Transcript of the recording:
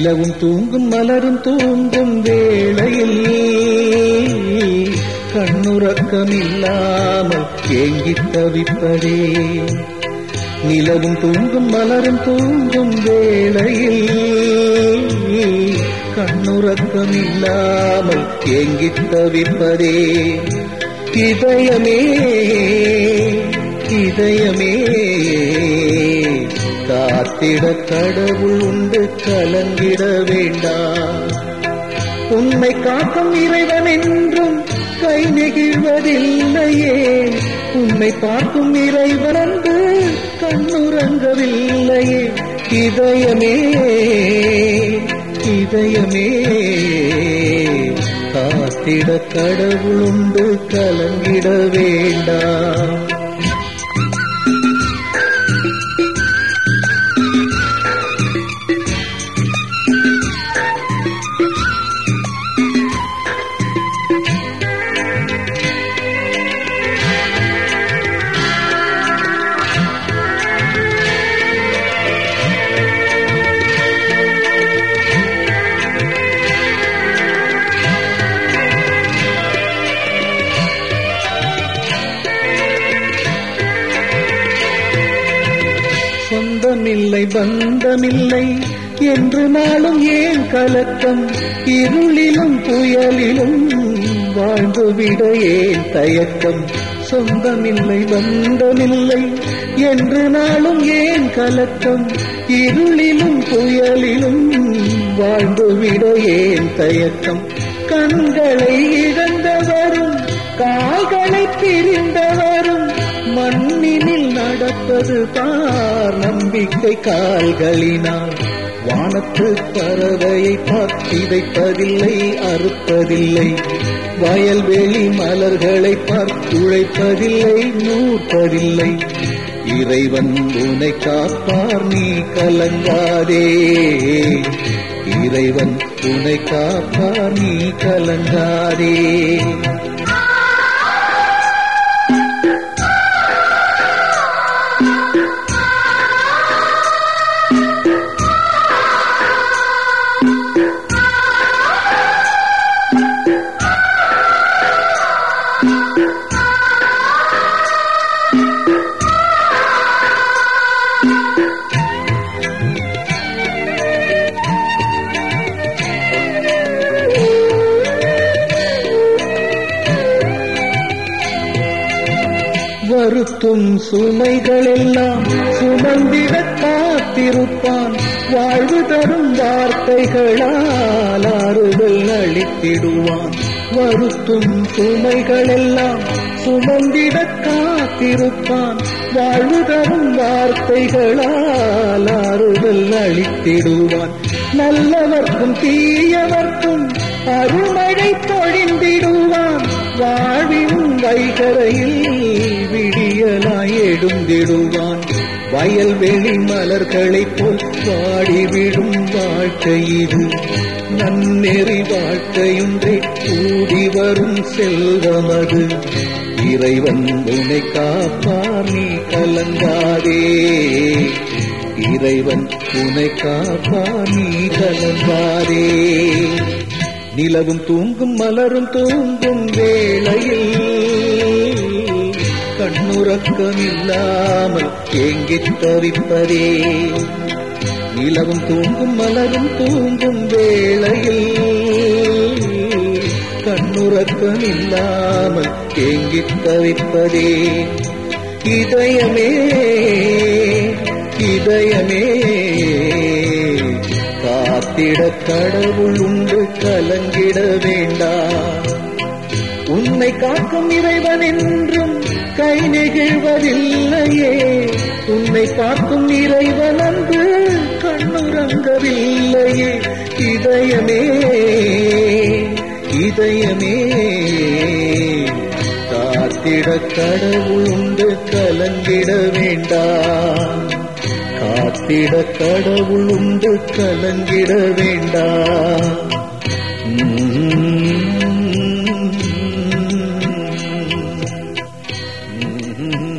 நிலவும் தூங்கும் மலரும் தூங்கும் வேளையில் கண்ணுறக்கமில்லாமல் ஏங்கித் தவிப்பதே நிலவும் தூங்கும் மலரும் தூங்கும் வேளையில் கண்ணுறக்கமில்லாமல் ஏங்கித் தவிப்பதே இதயமே இதயமே காத்திட கடவுள் உண்டு கலங்கிட வேண்டாம் உன்னை காக்கும் இறைவன் என்றும் கை நெகிழ்வதில்லையே உன்னை பார்க்கும் இறைவன் அன்று கண்ணுறங்கவில்லையே இதயமே இதயமே காத்திட கடவுள் உண்டு கலங்கிட வேண்டாம் சொந்தமில்லை பந்தமில்லை என்று நாளும் ஏன் கலக்கம் இருளிலும் புயலிலும் வாழ்ந்துவிட ஏன் தயக்கம் சொந்தமில்லை பந்தமில்லை என்று நாளும் ஏன் கலக்கம் இருளிலும் புயலிலும் வாழ்ந்துவிட ஏன் தயக்கம் கண்களை இழந்தவரும் கால்களை பிரிந்தவரும் மண்ணினில் நடப்பது பார் நம்பிக்கை கால்களினால் வானத்து பறவையை பார்த்திதைப்பதில்லை அறுப்பதில்லை வயல்வெளி மலர்களை பார்த்துழைப்பதில்லை நூற்பதில்லை இறைவன் உனை காப்பார் நீ கலங்காதே இறைவன் உனை காப்பார் நீ கலங்காதே வருத்தும் சுமைகளெல்லாம் சுமந்திட காத்திருப்பான் வாழ்வு தரும் வார்த்தைகளால் ஆறுதல் அளித்திடுவான் வருத்தும் சுமைகளெல்லாம் சுமந்திட காத்திருப்பான் வாழ்வு தரும் வார்த்தைகளால் ஆறுதல் அளித்திடுவான் நல்லவர்க்கும் தீயவர்க்கும் அருமழை பொழிந்திடுவான் வாழ்வின் வைகரையில் விடியலாய் எடுந்திடுவான் வயல்வெளி மலர்களைப் போல் வாடிவிடும் வாழ்க்கை இது நன்னெறி வாழ்க்கையொன்றே கூடி வரும் செல்வமது இறைவன் உன்னை காப்பார் நீ கலங்காதே இறைவன் உன்னை காப்பார் நீ கலங்காதே நிலவும் தூங்கும் மலரும் தூங்கும் வேளையில் கண்ணுறக்கமில்லாமல் ஏங்கித் தவிப்பதே நிலவும் தூங்கும் மலரும் தூங்கும் வேளையில் கண்ணுறக்கமில்லாமல் ஏங்கித் தவிப்பதே இதயமே இதயமே காத்திட கடவுள் உண்டு கலங்கிட வேண்டாம் உன்னை காக்கும் இறைவன் என்றும் கை நெகிழ்வதில்லையே உன்னை பார்க்கும் இறைவன் அன்று கண்ணுறங்கவில்லையே இதயமே இதயமே காத்திட கடவுள் உண்டு கலங்கிட வேண்டாம் காத்திட கடவுள் உண்டு கலங்கிட வேண்டாம் உம்